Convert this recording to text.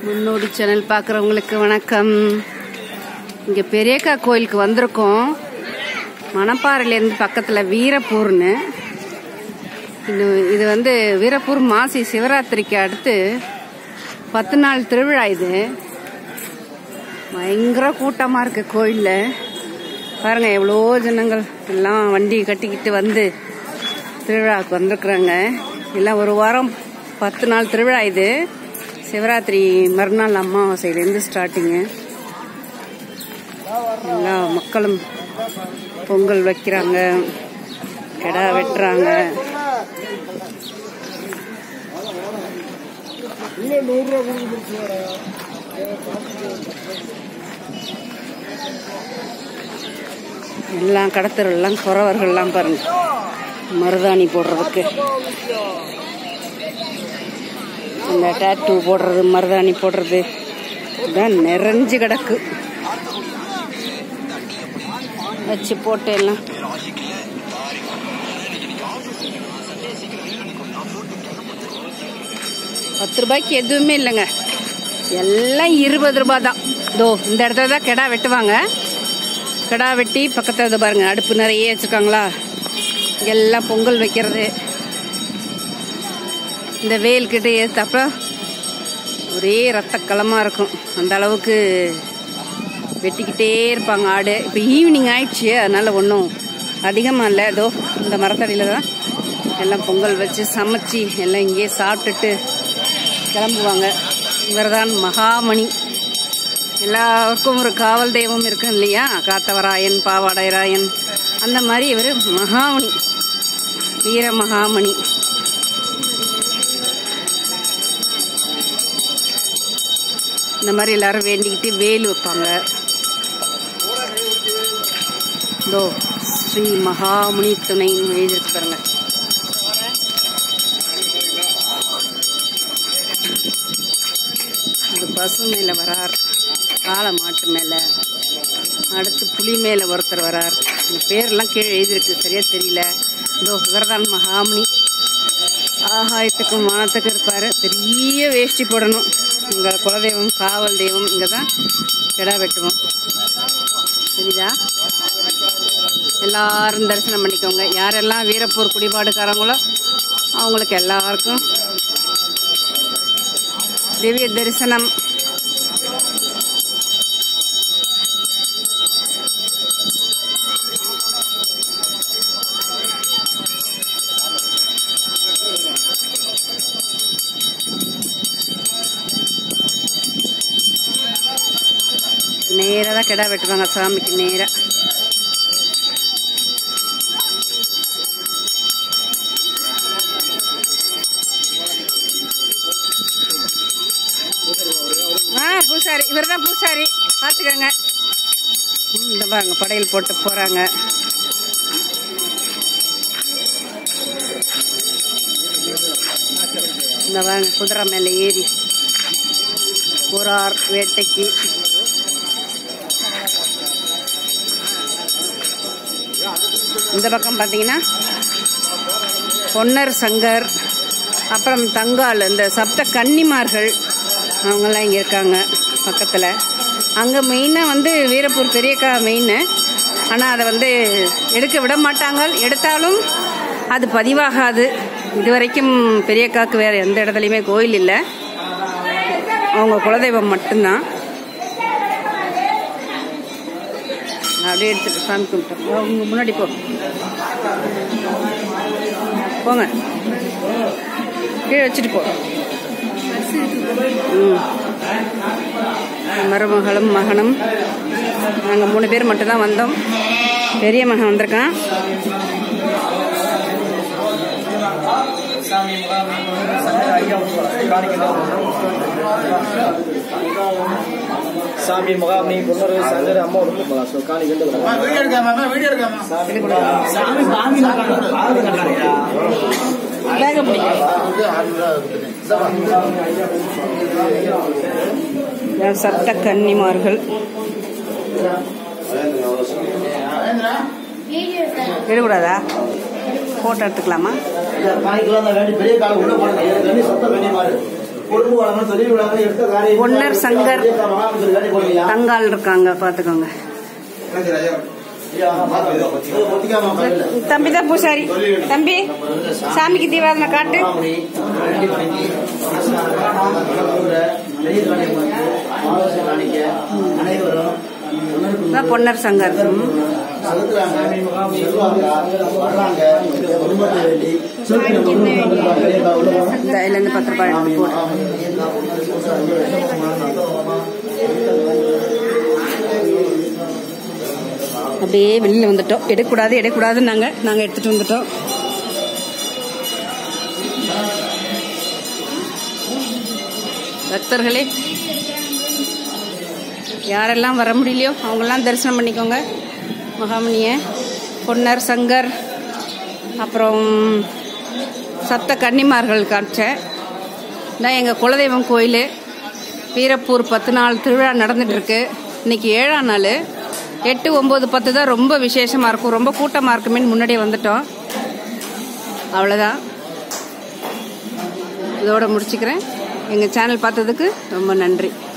முன்னோடி சேனல் பார்க்குறவங்களுக்கு வணக்கம் இங்கே பெரியக்கா கோயிலுக்கு வந்திருக்கோம் மணப்பாறையிலேருந்து பக்கத்தில் வீரப்பூர்னு இது இது வந்து வீரப்பூர் மாசி சிவராத்திரிக்கு அடுத்து பத்து நாள் திருவிழா இது பயங்கர கூட்டமாக இருக்கு கோயிலில் பாருங்க எவ்வளோ ஜனங்கள் எல்லாம் வண்டி கட்டிக்கிட்டு வந்து திருவிழாவுக்கு வந்திருக்குறாங்க எல்லாம் ஒரு வாரம் பத்து நாள் திருவிழா இது சிவராத்திரி மறுநாள் அமாவாசையிலேருந்து ஸ்டார்டிங்கு எல்லா மக்களும் பொங்கல் வைக்கிறாங்க கிடா வெட்டுறாங்க எல்லாம் கடத்தரெல்லாம் குறவர்கள்லாம் பாருங்க மருதாணி போடுறதுக்கு இந்த டேட்டூ போடுறது மருதாணி போடுறது இதான் நிறைஞ்சு கிடக்கு வச்சு போட்டு எல்லாம் பத்து ரூபாய்க்கு எதுவுமே இல்லைங்க எல்லாம் இருபது ரூபாய் தான் இதோ இந்த இடத்துல தான் கிடா வெட்டுவாங்க கிடா வெட்டி பக்கத்தில் இதை பாருங்க அடுப்பு நிறைய வச்சுருக்காங்களா எல்லாம் பொங்கல் வைக்கிறது இந்த வெயில் கிட்ட ஏற்றப்ப ஒரே ரத்த களமாக இருக்கும் அந்த அளவுக்கு வெட்டிக்கிட்டே இருப்பாங்க ஆடு இப்போ ஈவினிங் ஆயிடுச்சு அதனால ஒன்றும் அதிகமாக இல்லை ஏதோ இந்த மரத்தடியில் தான் எல்லாம் பொங்கல் வச்சு சமைச்சு எல்லாம் இங்கேயே சாப்பிட்டுட்டு கிளம்புவாங்க இவர்தான் மகாமணி எல்லாருக்கும் ஒரு காவல் தெய்வம் இருக்கும் இல்லையா காத்தவராயன் பாவாடைராயன் அந்த மாதிரி இவர் மகாமணி வீர மகாமணி இந்த மாதிரி எல்லாரும் வேண்டிக்கிட்டு வேல் வைப்பாங்க இதோ ஸ்ரீ மகாமுனி துணைன்னு எழுதியிருக்கு பாருங்க அது பசு மேல வரார் காளை மாட்டு மேல அடுத்து புலி மேல ஒருத்தர் வரார் இந்த பேரெல்லாம் கீழே எழுதியிருக்கு சரியா தெரியல இதோ இவர்தான் மகாமுனி ஆகாயத்துக்கும் வானத்துக்கும் இருப்பாரு பெரிய வேஷ்டி போடணும் எங்க குலதெய்வம் காவல் தெய்வம் இங்க தான் கிடா வெட்டுவோம் சரிதா எல்லாரும் தரிசனம் பண்ணிக்கோங்க யாரெல்லாம் வீரப்பூர் குடிபாடுக்காரங்களோ அவங்களுக்கு எல்லாருக்கும் திவ்ய தரிசனம் நேரா தான் கிடா வெட்டுவாங்க சாமிக்கு நேரா ஆ பூசாரி இவர் தான் பூசாரி பார்த்துக்கோங்க ம், இந்த பாருங்க படையல் போட்டு போறாங்க இந்த பாருங்க குதிரை மேல ஏறி போறார் வேட்டைக்கு இந்த பக்கம் பார்த்தீங்கன்னா பொன்னர் சங்கர் அப்புறம் தங்கால் இந்த சப்த கன்னிமார்கள் அவங்கெல்லாம் இங்கே இருக்காங்க பக்கத்தில் அங்கே மெயினாக வந்து வீரப்பூர் பெரியக்கா மெயின் ஆனால் அதை வந்து எடுக்க விட மாட்டாங்க எடுத்தாலும் அது பதிவாகாது இது வரைக்கும் பெரியக்காக்கு வேறு எந்த இடத்துலையுமே கோயில் இல்லை அவங்க குலதெய்வம் மட்டும்தான் நான் அப்படியே எடுத்துட்டு சாமி கும்பிட்டோம் அவங்க முன்னாடி போ போங்க கீழே வச்சுட்டு போ ம். மருமகளும் மகனும் நாங்கள் மூணு பேர் மட்டும்தான் வந்தோம் பெரிய மகன் வந்திருக்கான் சாமி மகாமணி பொன்னரு சங்கர் அம்மா உடம்பு காணிக்கிட்டு இதான் சப்த கன்னிமார்கள் எடுக்கூடாதா ஃபோட்டோ எடுத்துக்கலாமா காணிக்கலாம் வேண்டி பெரிய காலம் உள்ள போடுங்க தண்ணி சுத்தம் வேண்டிய மாதிரி பொறுப்பு வழங்கணும் தொழில் வழங்கணும் எடுத்த காரியம் பொன்னர் சங்கர். காட்டி போடுவீங்க தங்கால் இருக்காங்க பார்த்துக்கோங்க ஒத்திக்காம பரவாயில்ல தம்பி தான் பூசாரி தம்பி சாமிக்கு தீவாரணை காட்டு மாமணி, ரெண்டு மணிக்கு, பெரிய காணிக்கை வந்து, ஆலோசனை காணிக்க, அனைவரும் இதான் பொன்னர் சங்கர் ம். செலுத்துறாங்க, செல்வாங்க, வர்றாங்க, குடும்பத்தை வேண்டி, உள்ள இந்த இதுலேருந்து பத்து ரூபாய் எடுத்து போடு அப்படியே வெளியில் வந்துட்டோம் எடுக்கக்கூடாது எடுக்கக்கூடாதுன்னு நாங்கள் நாங்கள் எடுத்துகிட்டு வந்துட்டோம் பக்தர்களே யாரெல்லாம் வர முடியலையோ அவங்கெல்லாம் தரிசனம் பண்ணிக்கோங்க மகாமுனியை பொன்னர் சங்கர் அப்புறம் சப்த கன்னிமார்கள் காட்சேன் இதான் எங்கள் குலதெய்வம் கோயில் வீரப்பூர் பத்து நாள் திருவிழா நடந்துட்டு இருக்கு இன்னைக்கு ஏழாம் நாள் எட்டு ஒம்பது பத்து தான் ரொம்ப விசேஷமாக இருக்கும் ரொம்ப கூட்டமாக இருக்குமேன்னு முன்னாடியே வந்துட்டோம் அவ்வளோதான் இதோட முடிச்சுக்கிறேன் எங்கள் சேனல் பார்த்ததுக்கு ரொம்ப நன்றி